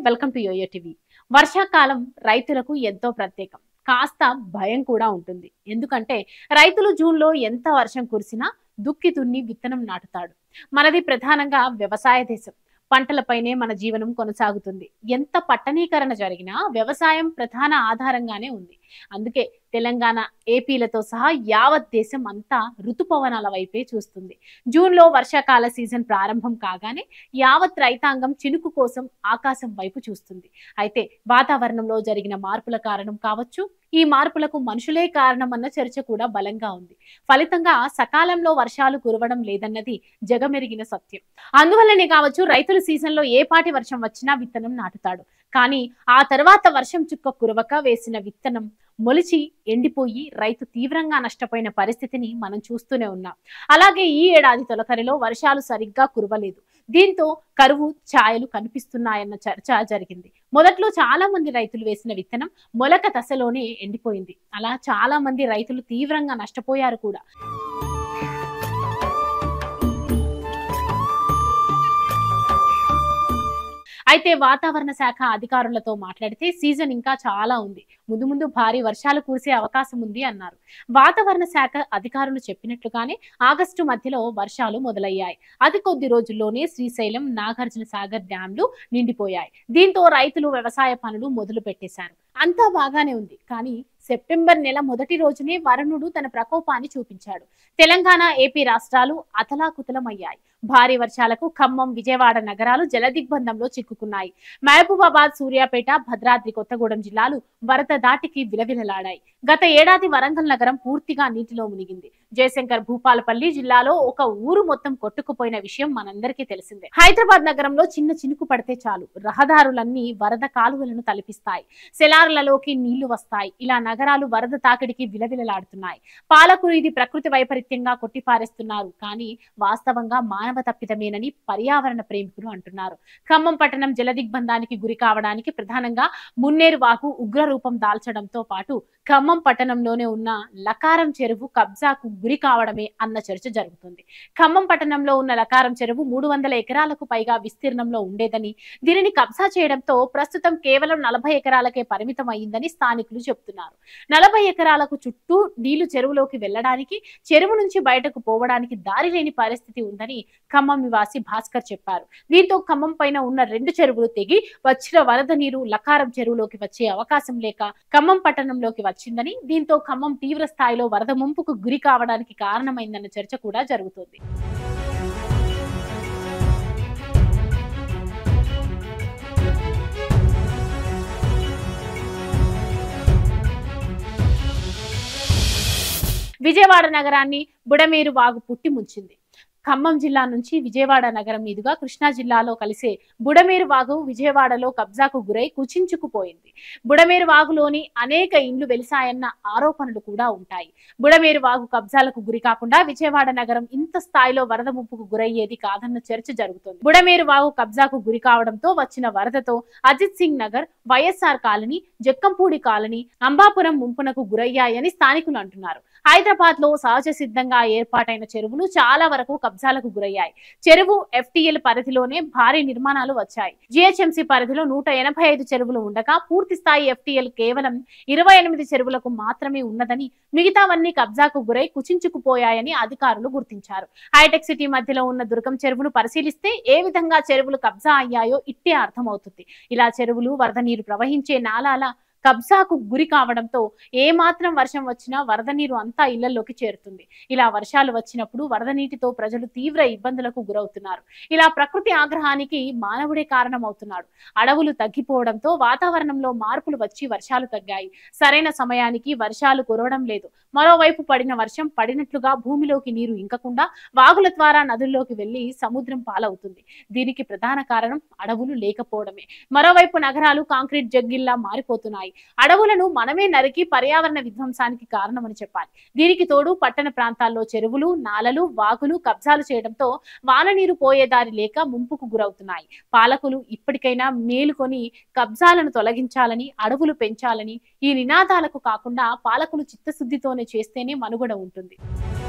welcome to yo-yo TV వర్షాకాలం రైతులకు ఎంతో ప్రత్యేకం కాస్త భయం కూడా ఉంటుంది ఎందుకంటే రైతులు జూన్లో ఎంత వర్షం కురిసినా దుక్కి దున్ని విత్తనం నాటుతాడు మనది ప్రధానంగా వ్యవసాయ దేశం పంటలపైనే మన జీవనం కొనసాగుతుంది ఎంత పట్టణీకరణ జరిగినా వ్యవసాయం ప్రధాన ఆధారంగానే ఉంది అందుకే తెలంగాణ ఏపీలతో సహా యావత్ దేశం అంతా ఋతుపవనాల వైపే చూస్తుంది జూన్లో వర్షాకాల సీజన్ ప్రారంభం కాగానే యావత్ రైతాంగం చినుకు కోసం ఆకాశం వైపు చూస్తుంది అయితే వాతావరణంలో జరిగిన మార్పుల కారణం కావచ్చు ఈ మార్పులకు మనుషులే కారణమన్న చర్చ కూడా బలంగా ఉంది ఫలితంగా సకాలంలో వర్షాలు కురవడం లేదన్నది జగమెరిగిన సత్యం అందువల్లనే కావచ్చు రైతులు సీజన్లో ఏ పాటి వర్షం వచ్చినా విత్తనం నాటుతాడు కానీ ఆ తర్వాత వర్షం చుక్క కురవక వేసిన విత్తనం మొలిచి ఎండిపోయి రైతు తీవ్రంగా నష్టపోయిన పరిస్థితిని మనం చూస్తూనే ఉన్నాం అలాగే ఈ ఏడాది తొలకరిలో వర్షాలు సరిగ్గా కురవలేదు దీంతో కరువు ఛాయలు కనిపిస్తున్నాయన్న చర్చ జరిగింది మొదట్లో చాలా మంది రైతులు వేసిన విత్తనం మొలక దశలోనే ఎండిపోయింది అలా చాలా మంది రైతులు తీవ్రంగా నష్టపోయారు కూడా అయితే వాతావరణ శాఖ అధికారులతో మాట్లాడితే సీజన్ ఇంకా చాలా ఉంది ముందు ముందు భారీ వర్షాలు కురిసే అవకాశం ఉంది అన్నారు వాతావరణ శాఖ అధికారులు చెప్పినట్లుగానే ఆగస్టు మధ్యలో వర్షాలు మొదలయ్యాయి అతి కొద్ది రోజుల్లోనే శ్రీశైలం నాగార్జున సాగర్ డ్యాంలు నిండిపోయాయి దీంతో రైతులు వ్యవసాయ పనులు మొదలు పెట్టేశారు అంతా బాగానే ఉంది కానీ సెప్టెంబర్ నెల మొదటి రోజునే వరుణుడు తన ప్రకోపాన్ని చూపించాడు తెలంగాణ ఏపీ రాష్ట్రాలు అతలాకుతలమయ్యాయి భారీ వర్షాలకు ఖమ్మం విజయవాడ నగరాలు జలదిగ్బంధంలో చిక్కుకున్నాయి మహబూబాబాద్ సూర్యాపేట భద్రాద్రి కొత్తగూడెం జిల్లాలు వరద దాటికి విలవిలలాడాయి గత ఏడాది వరంగల్ నగరం పూర్తిగా నీటిలో మునిగింది జయశంకర్ భూపాలపల్లి జిల్లాలో ఒక ఊరు మొత్తం కొట్టుకుపోయిన విషయం మనందరికీ తెలిసిందే హైదరాబాద్ నగరంలో చిన్న చినుకు పడితే చాలు రహదారులన్నీ వరద కాలువలను తలపిస్తాయి సెలార్లలోకి నీళ్లు వస్తాయి ఇలా నగరాలు వరద తాకిడికి విలవిలలాడుతున్నాయి పాలకులు ఇది ప్రకృతి వైపరీత్యంగా కొట్టిపారేస్తున్నారు కానీ వాస్తవంగా మానవ తప్పిదమేనని పర్యావరణ ప్రేమికులు అంటున్నారు ఖమ్మం పట్టణం జలదిగ్బంధానికి గురి కావడానికి ప్రధానంగా మున్నేరు వాకు ఉగ్ర రూపం దాల్చడంతో పాటు ఖమ్మం పట్టణంలోనే ఉన్న లకారం చెరువు కబ్జాకు గురి కావడమే అన్న చర్చ జరుగుతుంది ఖమ్మం పట్టణంలో ఉన్న లకారం చెరువు మూడు వందల ఎకరాలకు పైగా విస్తీర్ణంలో ఉండేదని దీనిని కబ్జా చేయడంతో ప్రస్తుతం కేవలం నలభై ఎకరాలకే పరిమితం అయ్యిందని స్థానికులు చెబుతున్నారు నలభై ఎకరాలకు చుట్టూ నీళ్లు చెరువులోకి వెళ్లడానికి చెరువు నుంచి బయటకు పోవడానికి దారి లేని పరిస్థితి ఉందని ఖమ్మం నివాసి భాస్కర్ చెప్పారు దీంతో ఖమ్మం పైన ఉన్న రెండు చెరువులు తెగి వచ్చిన వరద నీరు లకారం చెరువులోకి వచ్చే అవకాశం లేక ఖమ్మం పట్టణంలోకి వచ్చిందని దీంతో ఖమ్మం తీవ్ర స్థాయిలో వరద ముంపుకు గురి కావడానికి కారణమైందన్న చర్చ కూడా జరుగుతోంది విజయవాడ నగరాన్ని బుడమేరు వాగు పుట్టి ముంచింది ఖమ్మం జిల్లా నుంచి విజయవాడ నగరం మీదుగా కృష్ణా జిల్లాలో కలిసే బుడమేరు వాగు విజయవాడలో కబ్జాకు గురై కుచించుకుపోయింది బుడమేరు వాగులోని అనేక ఇండ్లు వెలిసాయన్న ఆరోపణలు కూడా ఉంటాయి బుడమేరు వాగు కబ్జాలకు గురి కాకుండా విజయవాడ నగరం ఇంత స్థాయిలో వరద ముప్పుకు గురయ్యేది కాదన్న చర్చ జరుగుతుంది బుడమేరు వాగు కబ్జాకు గురి కావడంతో వచ్చిన వరదతో అజిత్ సింగ్ నగర్ వైఎస్ఆర్ కాలనీ జక్కంపూడి కాలనీ అంబాపురం ముంపునకు గురయ్యాయని స్థానికులు అంటున్నారు హైదరాబాద్ లో సహజ సిద్ధంగా ఏర్పాటైన చెరువులు చాలా వరకు కబ్జాలకు గురయ్యాయి చెరువు ఎఫ్టీఎల్ పరిధిలోనే భారీ నిర్మాణాలు వచ్చాయి జిహెచ్ఎంసీ పరిధిలో నూట ఎనభై ఐదు చెరువులు ఉండగా పూర్తి స్థాయి ఎఫ్టీఎల్ కేవలం ఇరవై ఎనిమిది చెరువులకు మాత్రమే ఉన్నదని మిగతావన్నీ కబ్జాకు గురై కుచించుకుపోయాయని అధికారులు గుర్తించారు హైటెక్ సిటీ మధ్యలో ఉన్న దుర్గం చెరువును పరిశీలిస్తే ఏ విధంగా చెరువులు కబ్జా అయ్యాయో ఇట్టే అర్థమవుతుంది ఇలా చెరువులు వరద నీరు ప్రవహించే నాలాల కబ్జాకు గురి కావడంతో ఏ మాత్రం వర్షం వచ్చినా వరద నీరు అంతా ఇళ్లలోకి చేరుతుంది ఇలా వర్షాలు వచ్చినప్పుడు వరద నీటితో ప్రజలు తీవ్ర ఇబ్బందులకు గురవుతున్నారు ఇలా ప్రకృతి ఆగ్రహానికి మానవుడే కారణమవుతున్నాడు అడవులు తగ్గిపోవడంతో వాతావరణంలో మార్పులు వచ్చి వర్షాలు తగ్గాయి సరైన సమయానికి వర్షాలు కురవడం లేదు మరోవైపు పడిన వర్షం పడినట్లుగా భూమిలోకి నీరు ఇంకకుండా వాగుల ద్వారా నదుల్లోకి వెళ్లి సముద్రం పాలవుతుంది దీనికి ప్రధాన కారణం అడవులు లేకపోవడమే మరోవైపు నగరాలు కాంక్రీట్ జగ్గిల్లా మారిపోతున్నాయి అడవులను మనమే నరికి పర్యావరణ విధ్వంసానికి కారణమని చెప్పాలి దీనికి తోడు పట్టణ ప్రాంతాల్లో చెరువులు నాలలు వాగులు కబ్జాలు చేయడంతో వాన నీరు పోయే దారి లేక ముంపుకు గురవుతున్నాయి పాలకులు ఇప్పటికైనా మేలుకొని కబ్జాలను తొలగించాలని అడవులు పెంచాలని ఈ నినాదాలకు కాకుండా పాలకులు చిత్తశుద్ధితోనే చేస్తేనే మనుగడ ఉంటుంది